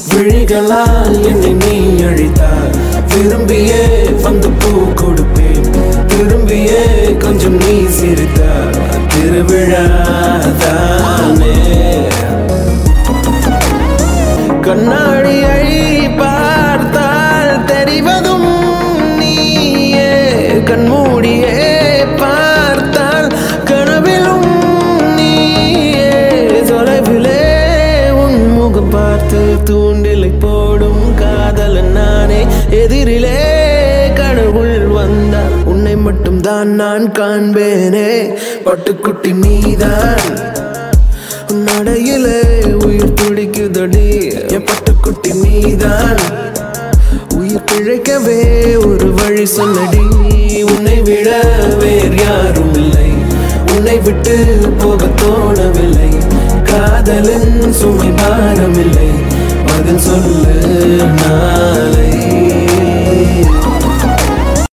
விழிகளால் என்னை நீ அழித்தார் விரும்பியே வந்து பூ கொடுப்பேன் திரும்பியே கொஞ்சம் நீ சிரித்தார் திருவிழா தானே கண்ணாடியை பார்த்தால் தெரிவதும் நீயே கண்மூடியே பார்த்தால் கனவிலும் நீயே தொலைவிலே உன் முகம் பார்த்து தூண்டிலை போடும் காதலன் நானே எதிரிலே கடவுள் வந்தால் உன்னை மட்டும் தான் நான் காண்பேனே பட்டுக்குட்டி நீதான் நடையிலே உயிர் துடிக்குதடி என் பட்டுக்குட்டி நீதான் உயிர் பிழைக்கவே ஒரு வழி சொல்லடி உன்னை விட வேறு யாரும் இல்லை உன்னை விட்டு போக தோணவில்லை காதலின் சுமை பாரமில்லை பதில் சொல்லு நான்